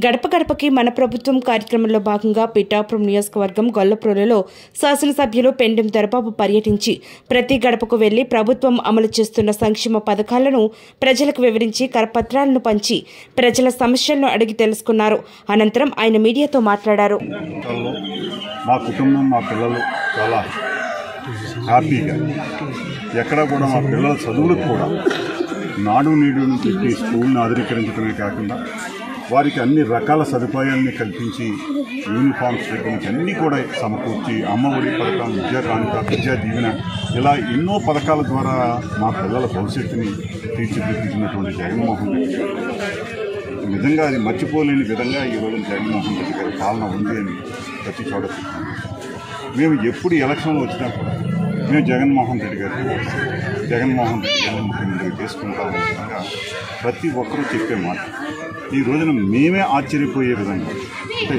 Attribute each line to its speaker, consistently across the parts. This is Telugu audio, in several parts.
Speaker 1: గడప గడపకి మన ప్రభుత్వం కార్యక్రమంలో భాగంగా పిఠాపురం నియోజకవర్గం గొల్లప్రోలలో శాసనసభ్యులు పెండెం దొరబాబు పర్యటించి ప్రతి గడపకు వెళ్లి ప్రభుత్వం అమలు చేస్తున్న సంక్షేమ పథకాలను ప్రజలకు వివరించి కరపత్రాలను పంచి ప్రజల సమస్యలను అడిగి తెలుసుకున్నారు అనంతరం ఆయన మీడియాతో మాట్లాడారు
Speaker 2: జీవితాల్లో మా కుటుంబం మా పిల్లలు చాలా హ్యాపీగా ఎక్కడ కూడా మా పిల్లల చదువులకు కూడా నాడు నీడుని పెట్టి స్కూల్ని ఆధునీకరించడమే కాకుండా వారికి అన్ని రకాల సదుపాయాలని కల్పించి యూనిఫామ్స్ దగ్గర నుంచి అన్నీ కూడా సమకూర్చి అమ్మఒడి పథకం విద్యా కానుక విద్యా దీవెన ఇలా ఎన్నో పథకాల ద్వారా మా పిల్లల భవిష్యత్తుని తీర్చిదిద్దుతున్నటువంటి జగన్మోహన్ రెడ్డి గారు నిజంగా అది మర్చిపోలేని విధంగా ఈ రోజు జగన్మోహన్ రెడ్డి గారి పాలన ఉంది అని ప్రతి చోట చెప్తున్నాం మేము ఎప్పుడు ఎలక్షన్లు వచ్చినా కూడా మేము జగన్మోహన్ రెడ్డి గారికి ఓటు. జగన్మోహన్ రెడ్డి గారిని ముఖ్యమంత్రి చేసుకుంటామనే విధంగా ప్రతి ఒక్కరూ చెప్పే మాట ఈ రోజున మేమే ఆశ్చర్యపోయే విధంగా అంటే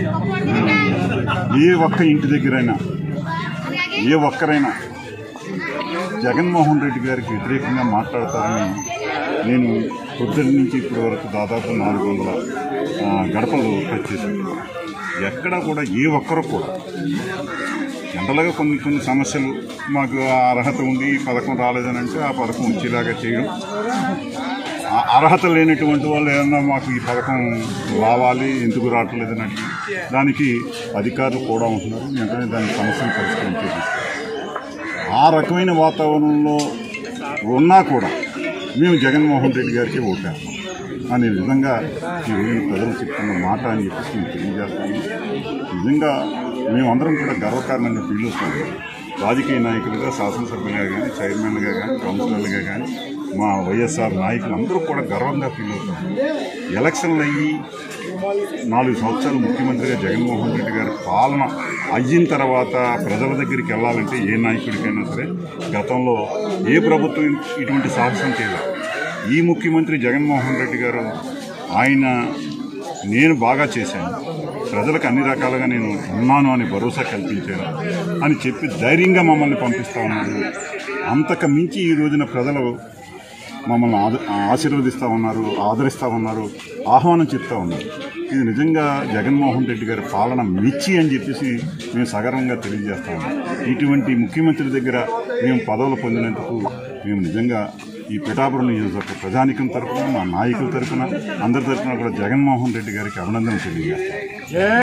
Speaker 2: ఏ ఒక్క ఇంటి దగ్గరైనా ఏ ఒక్కరైనా జగన్మోహన్ రెడ్డి గారికి వ్యతిరేకంగా మాట్లాడతారని నేను పొద్దున్న నుంచి ఇప్పటి వరకు దాదాపు నాలుగు వందల ఆ, గడపలు టచ్ చేశాను ఎక్కడా కూడా ఏ ఒక్కరు కూడా జనరల్గా కొన్ని కొన్ని సమస్యలు మాకు ఆ అర్హత ఉంది ఈ పథకం రాలేదని అంటే ఆ పథకం వచ్చేలాగా చేయడం ఆ అర్హత లేనటువంటి వాళ్ళు ఏమన్నా మాకు ఈ పథకం రావాలి ఎందుకు రావట్లేదని అడిగి దానికి అధికారులు కూడా ఉంటున్నారు వెంటనే దాని సమస్యను పరిష్కరించేది ఆ రకమైన వాతావరణంలో ఉన్నా కూడా మేము జగన్మోహన్ రెడ్డి గారికి ఓటాం అనే విధంగా ఈ రోజున ప్రజలు చెప్తున్న మాట అని చెప్పేసి మేము తెలియజేస్తాము నిజంగా మేమందరం కూడా గర్వకారణంగా ఫీల్ అవుతాము రాజకీయ నాయకులుగా శాసనసభ్యులుగా కానీ చైర్మన్గా కానీ కౌన్సిలర్లుగా కానీ మా వైఎస్ఆర్ నాయకులు అందరూ కూడా గర్వంగా ఫీల్ అవుతాము ఎలక్షన్లు అయ్యి నాలుగు సంవత్సరాలు ముఖ్యమంత్రిగా జగన్మోహన్ రెడ్డి గారి పాలన అయిన తర్వాత ప్రజల దగ్గరికి వెళ్ళాలంటే ఏ నాయకుడికైనా సరే గతంలో ఏ ప్రభుత్వం ఇటువంటి సాహసం చేయలేదు ఈ ముఖ్యమంత్రి జగన్మోహన్ రెడ్డి గారు ఆయన నేను బాగా చేశాను ప్రజలకు అన్ని రకాలుగా నేను ఉన్నాను అని భరోసా కల్పించాను అని చెప్పి ధైర్యంగా మమ్మల్ని పంపిస్తా ఉన్నారు అంతకు మించి ఈ రోజున ప్రజలు మమ్మల్ని ఆద ఆశీర్వదిస్తూ ఉన్నారు ఆదరిస్తూ ఉన్నారు ఆహ్వానం చెప్తా ఉన్నారు ఇది నిజంగా జగన్మోహన్ రెడ్డి గారి పాలన మెచ్చి అని చెప్పేసి మేము సగర్వంగా తెలియజేస్తా ఉన్నాం ఇటువంటి ముఖ్యమంత్రి దగ్గర మేము పదవులు పొందినందుకు మేము నిజంగా ఈ పిఠాపురం నియోజకవర్గ ప్రజానికం తరఫున మా నాయకుల తరఫున అందరి తరఫున కూడా జగన్మోహన్ రెడ్డి గారికి అభినందన తెలియజేస్తాం